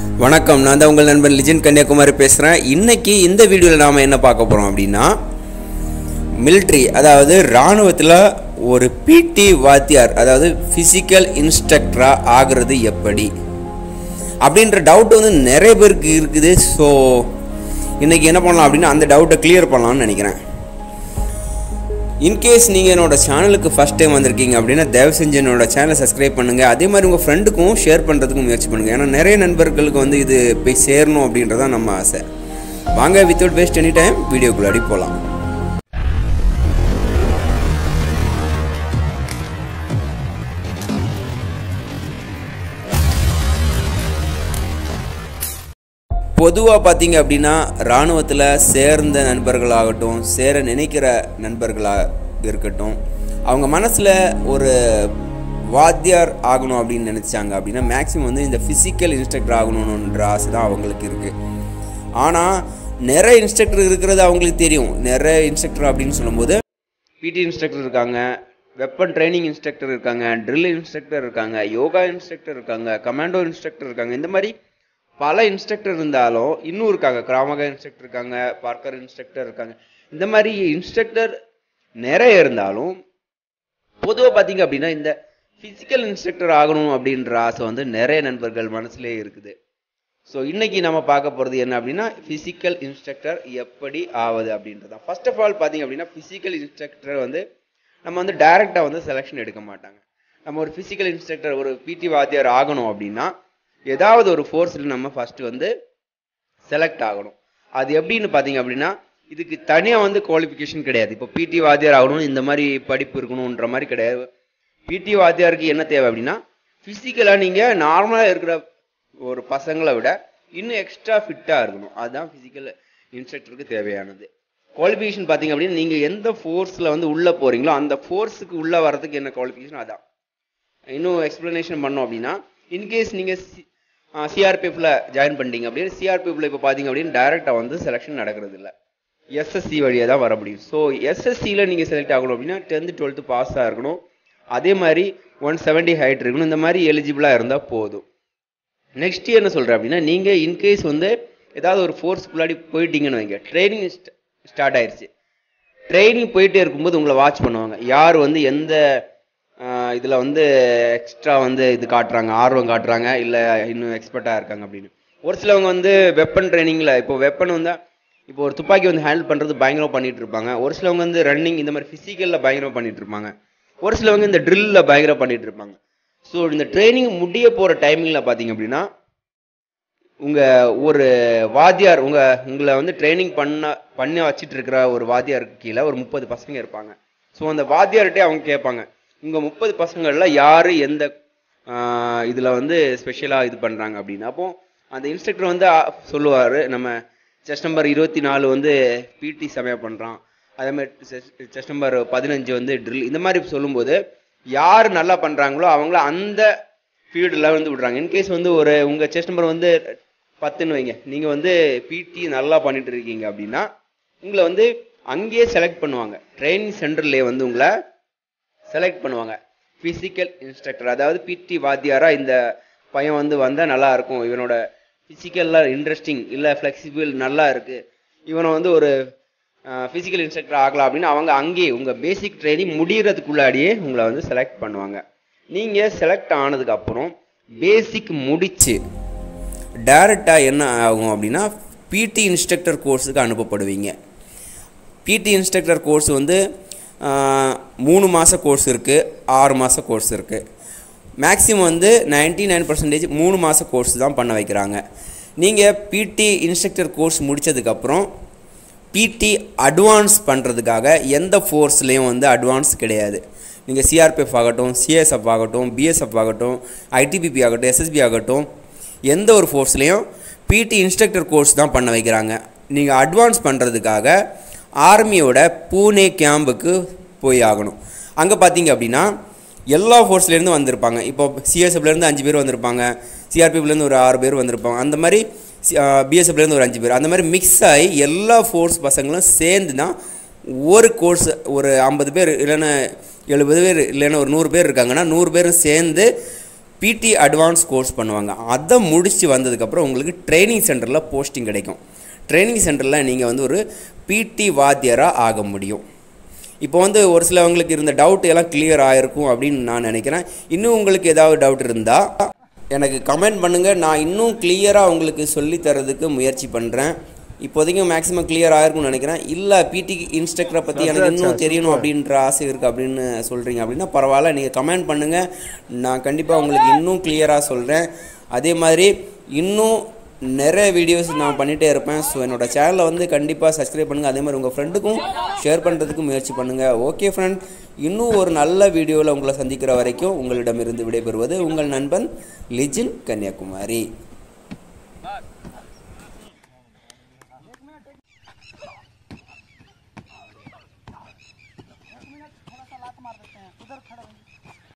வணக்கம் நான் தான் உங்கள் நண்பன் லிஜன் கன்னியாகுமரி பேசுகிறேன் இன்னைக்கு இந்த வீடியோவில் நாம் என்ன பார்க்க போகிறோம் அப்படின்னா மிலிட்ரி அதாவது இராணுவத்தில் ஒரு பிடி வாத்தியார் அதாவது ஃபிசிக்கல் இன்ஸ்ட்ரக்டராக ஆகிறது எப்படி அப்படின்ற டவுட் வந்து நிறைய பேருக்கு இருக்குது ஸோ இன்றைக்கி என்ன பண்ணலாம் அப்படின்னா அந்த டவுட்டை கிளியர் பண்ணலாம்னு நினைக்கிறேன் இன்கேஸ் நீங்கள் என்னோட சேனலுக்கு ஃபஸ்ட் டைம் வந்திருக்கீங்க அப்படின்னா தயவு செஞ்சு என்னோட சேனலை சப்ஸ்கிரைப் பண்ணுங்கள் அதே மாதிரி உங்கள் ஃப்ரெண்டுக்கும் ஷேர் பண்ணுறதுக்கும் முயற்சி பண்ணுங்கள் ஏன்னா நிறைய நண்பர்களுக்கு வந்து இது போய் சேரணும் அப்படின்றதான் நம்ம ஆசை வாங்க வித்தவுட் வேஸ்ட் எனி டைம் வீடியோக்குள்ளாடி போகலாம் பொதுவாக பார்த்தீங்க அப்படின்னா இராணுவத்தில் சேர்ந்த நண்பர்களாகட்டும் சேர நினைக்கிற நண்பர்களாக இருக்கட்டும் அவங்க மனசில் ஒரு வாத்தியார் ஆகணும் அப்படின்னு நினச்சாங்க அப்படின்னா மேக்ஸிமம் வந்து இந்த ஃபிசிக்கல் இன்ஸ்ட்ரக்டர் ஆகணுன்ற ஆசை தான் அவங்களுக்கு இருக்குது ஆனால் நிறைய இன்ஸ்ட்ரக்டர் இருக்கிறது அவங்களுக்கு தெரியும் நிறைய இன்ஸ்ட்ரக்டர் அப்படின்னு சொல்லும்போது பிடி இன்ஸ்ட்ரக்டர் இருக்காங்க வெப்பன் ட்ரைனிங் இன்ஸ்ட்ரக்டர் இருக்காங்க ட்ரில் இன்ஸ்ட்ரக்டர் இருக்காங்க யோகா இன்ஸ்ட்ரக்டர் இருக்காங்க கமாண்டோ இன்ஸ்ட்ரக்டர் இருக்காங்க இந்த மாதிரி பல இன்ஸ்ட்ரக்டர் இருந்தாலும் இன்னும் இருக்காங்க கிராமக இன்ஸ்ட்ரக்டர் இருக்காங்க பார்க்கர் இன்ஸ்ட்ரக்டர் இருக்காங்க இந்த மாதிரி இன்ஸ்ட்ரக்டர் நிறைய இருந்தாலும் பொதுவாக பார்த்தீங்க அப்படின்னா இந்த ஃபிசிக்கல் இன்ஸ்ட்ரக்டர் ஆகணும் அப்படின்ற ஆசை வந்து நிறைய நண்பர்கள் மனசுலேயே இருக்குது ஸோ இன்னைக்கு நம்ம பார்க்க போகிறது என்ன அப்படின்னா ஃபிசிக்கல் இன்ஸ்ட்ரக்டர் எப்படி ஆவது அப்படின்றதான் ஃபர்ஸ்ட் ஆஃப் ஆல் பார்த்தீங்க அப்படின்னா ஃபிசிக்கல் இன்ஸ்ட்ரக்டர் வந்து நம்ம வந்து டைரெக்டாக வந்து செலெக்ஷன் எடுக்க மாட்டாங்க நம்ம ஒரு ஃபிசிக்கல் இன்ஸ்ட்ரக்டர் ஒரு பிடி வாத்தியார் ஆகணும் அப்படின்னா ஏதாவது ஒரு ஃபோர்ஸில் நம்ம ஃபர்ஸ்ட் வந்து செலக்ட் ஆகணும் அது எப்படின்னு பார்த்தீங்க அப்படின்னா இதுக்கு தனியாக வந்து குவாலிஃபிகேஷன் கிடையாது இப்போ பிடி வாத்தியார் ஆகணும் இந்த மாதிரி படிப்பு இருக்கணுன்ற மாதிரி கிடையாது பிடி வாத்தியாருக்கு என்ன தேவை அப்படின்னா ஃபிசிக்கலாக நீங்கள் நார்மலாக இருக்கிற ஒரு பசங்களை விட இன்னும் எக்ஸ்ட்ரா ஃபிட்டாக இருக்கணும் அதுதான் ஃபிசிக்கல் இன்ஸ்ட்ரக்டருக்கு தேவையானது குவாலிஃபிகேஷன் பார்த்தீங்க அப்படின்னா நீங்கள் எந்த ஃபோர்ஸில் வந்து உள்ளே போகிறீங்களோ அந்த ஃபோர்ஸுக்கு உள்ளே வரதுக்கு என்ன குவாலிஃபிகேஷன் அதான் இன்னும் எக்ஸ்ப்ளனேஷன் பண்ணோம் அப்படின்னா இன்கேஸ் நீங்கள் சிஆர்பிஎஃப்ல ஜாயின் பண்ணிட்டீங்க அப்படின்னு சிஆர்பிஎஃப்ல இப்போ பார்த்தீங்க அப்படின்னு டைரெக்டாக வந்து செலெக்ஷன் நடக்கிறது இல்லை எஸ்எஸ்சி வழியாக தான் வர முடியும் ஸோ எஸ்எஸ்சியில் நீங்கள் செலக்ட் ஆகணும் அப்படின்னா டென்த்து டுவெல்த்து பாஸாக இருக்கணும் அதே மாதிரி ஒன் செவன்ட்டி ஹைட் இருக்கணும் இந்த மாதிரி எலிஜிபிளாக இருந்தால் போதும் நெக்ஸ்ட் என்ன சொல்கிறேன் அப்படின்னா நீங்கள் இன்கேஸ் வந்து ஏதாவது ஒரு ஃபோர்ஸ்க்குள்ளாடி போயிட்டீங்கன்னு வைங்க ட்ரைனிங் ஸ்டார்ட் ஆயிடுச்சு ட்ரைனிங் போயிட்டே இருக்கும்போது உங்களை வாட்ச் பண்ணுவாங்க யார் வந்து எந்த இதில் வந்து எக்ஸ்ட்ரா வந்து இது காட்டுறாங்க ஆர்வம் காட்டுறாங்க இல்லை இன்னும் எக்ஸ்பர்ட்டாக இருக்காங்க அப்படின்னு ஒரு சிலவங்க வந்து வெப்பன் ட்ரைனிங்கில் இப்போ வெப்பன் வந்து இப்போ ஒரு துப்பாக்கி வந்து ஹேண்டில் பண்ணுறது பயங்கரமாக பண்ணிட்டு இருப்பாங்க ஒரு சிலவங்க வந்து ரன்னிங் இந்த மாதிரி ஃபிசிக்கலில் பயங்கரமாக பண்ணிட்டு இருப்பாங்க ஒரு சிலவங்க இந்த ட்ரில்லில் பயங்கரமாக பண்ணிட்டு இருப்பாங்க ஸோ இந்த ட்ரைனிங் முடிய போகிற டைமிங்கில் பார்த்தீங்க அப்படின்னா உங்கள் ஒரு வாத்தியார் உங்கள் உங்களை வந்து ட்ரைனிங் பண்ண பண்ண வச்சுட்டு இருக்கிற ஒரு வாத்தியாருக்கு கீழே ஒரு முப்பது பசங்க இருப்பாங்க ஸோ அந்த வாத்தியார்கிட்டே அவங்க கேட்பாங்க உங்கள் முப்பது பசங்களில் யார் எந்த இதில் வந்து ஸ்பெஷலாக இது பண்ணுறாங்க அப்படின்னு அப்போ அந்த இன்ஸ்ட்ரக்டர் வந்து சொல்லுவார் நம்ம செஸ் நம்பர் இருபத்தி நாலு வந்து பிடி செமையாக பண்ணுறான் அதே மாதிரி செஸ் நம்பர் பதினஞ்சு வந்து ட்ரில் இந்த மாதிரி சொல்லும்போது யார் நல்லா பண்ணுறாங்களோ அவங்கள அந்த ஃபீல்டில் வந்து விடுறாங்க இன்கேஸ் வந்து ஒரு உங்கள் செஸ் நம்பர் வந்து பத்துன்னு வைங்க நீங்கள் வந்து பிடி நல்லா பண்ணிட்டு இருக்கீங்க அப்படின்னா உங்களை வந்து அங்கேயே செலக்ட் பண்ணுவாங்க ட்ரைனிங் சென்டர்லேயே வந்து உங்களை செலக்ட் பண்ணுவாங்க ஃபிசிக்கல் இன்ஸ்ட்ரக்டர் அதாவது பிடி வாத்தியாரா இந்த பையன் வந்து வந்தால் நல்லா இருக்கும் இவனோட ஃபிசிக்கலில் இன்ட்ரெஸ்டிங் இல்லை ஃப்ளெக்சிபிள் நல்லா இருக்குது இவனை வந்து ஒரு ஃபிசிக்கல் இன்ஸ்ட்ரக்டர் ஆகலாம் அப்படின்னு அவங்க அங்கேயே உங்கள் பேசிக் ட்ரைனிங் முடிகிறதுக்குள்ளாடியே உங்களை வந்து செலக்ட் பண்ணுவாங்க நீங்கள் செலக்ட் ஆனதுக்கப்புறம் பேசிக் முடிச்சு டைரெக்டாக என்ன ஆகும் அப்படின்னா பிடி இன்ஸ்ட்ரக்டர் கோர்ஸுக்கு அனுப்பப்படுவீங்க பிடி இன்ஸ்ட்ரக்டர் கோர்ஸ் வந்து மூணு மாத கோர்ஸ் இருக்குது ஆறு மாத கோர்ஸ் இருக்குது மேக்ஸிமம் வந்து நைன்டி நைன் பர்சன்டேஜ் மூணு மாத கோர்ஸ் தான் பண்ண வைக்கிறாங்க நீங்கள் பிடி இன்ஸ்ட்ரக்டர் கோர்ஸ் முடித்ததுக்கப்புறம் பிடி அட்வான்ஸ் பண்ணுறதுக்காக எந்த ஃபோர்ஸ்லேயும் வந்து அட்வான்ஸ் கிடையாது நீங்கள் சிஆர்பிஎஃப் ஆகட்டும் சிஎஸ்எஃப் ஆகட்டும் பிஎஸ்எஃப் ஆகட்டும் ஐடிபிபி ஆகட்டும் எஸ்எஸ்பி ஆகட்டும் எந்த ஒரு ஃபோர்ஸ்லேயும் பிடி இன்ஸ்ட்ரக்டர் கோர்ஸ் தான் பண்ண வைக்கிறாங்க நீங்கள் அட்வான்ஸ் பண்ணுறதுக்காக ஆர்மியோட பூனே கேம்புக்கு போய் ஆகணும் அங்கே பார்த்தீங்க அப்படின்னா எல்லா ஃபோர்ஸ்லேருந்து வந்திருப்பாங்க இப்போ சிஎஸ்எஃப்லேருந்து அஞ்சு பேர் வந்திருப்பாங்க சிஆர்பிஎஃப்லேருந்து ஒரு ஆறு பேர் வந்திருப்பாங்க அந்த மாதிரி பிஎஸ்எஃப்லேருந்து ஒரு அஞ்சு பேர் அந்த மாதிரி மிக்ஸ் ஆகி எல்லா ஃபோர்ஸ் பசங்களும் சேர்ந்து தான் ஒரு கோர்ஸ் ஒரு ஐம்பது பேர் இல்லைன்னா எழுபது பேர் இல்லைன்னா ஒரு நூறு பேர் இருக்காங்கன்னா நூறு பேரும் சேர்ந்து பிடி அட்வான்ஸ் கோர்ஸ் பண்ணுவாங்க அதை முடித்து வந்ததுக்கப்புறம் உங்களுக்கு ட்ரைனிங் சென்டரில் போஸ்டிங் கிடைக்கும் ட்ரைனிங் சென்டரில் நீங்கள் வந்து ஒரு பிடி வாத்தியராக ஆக முடியும் இப்போ வந்து ஒரு சிலவங்களுக்கு இருந்த டவுட் எல்லாம் கிளியர் ஆகிருக்கும் அப்படின்னு நான் நினைக்கிறேன் இன்னும் உங்களுக்கு ஏதாவது டவுட் இருந்தால் எனக்கு கமெண்ட் பண்ணுங்கள் நான் இன்னும் கிளியராக உங்களுக்கு சொல்லித் தரதுக்கு முயற்சி பண்ணுறேன் இப்போதைக்கு மேக்ஸிமம் கிளியர் ஆயிருக்கும்னு நினைக்கிறேன் இல்லை பிடி இன்ஸ்ட்ரக்டரை பற்றி எனக்கு இன்னும் தெரியணும் அப்படின்ற ஆசை இருக்குது அப்படின்னு சொல்கிறீங்க அப்படின்னா பரவாயில்ல நீங்கள் கமெண்ட் பண்ணுங்கள் நான் கண்டிப்பாக உங்களுக்கு இன்னும் கிளியராக சொல்கிறேன் அதே மாதிரி இன்னும் நிறைய வீடியோஸ் நான் பண்ணிகிட்டே இருப்பேன் ஸோ என்னோட சேனலை வந்து கண்டிப்பாக சப்ஸ்கிரைப் பண்ணுங்கள் அதே மாதிரி உங்கள் ஃப்ரெண்டுக்கும் ஷேர் பண்ணுறதுக்கு முயற்சி பண்ணுங்கள் ஓகே ஃப்ரெண்ட் இன்னும் ஒரு நல்ல வீடியோவில் உங்களை சந்திக்கிற வரைக்கும் உங்களிடமிருந்து விடைபெறுவது உங்கள் நண்பன் லிஜின் கன்னியாகுமரி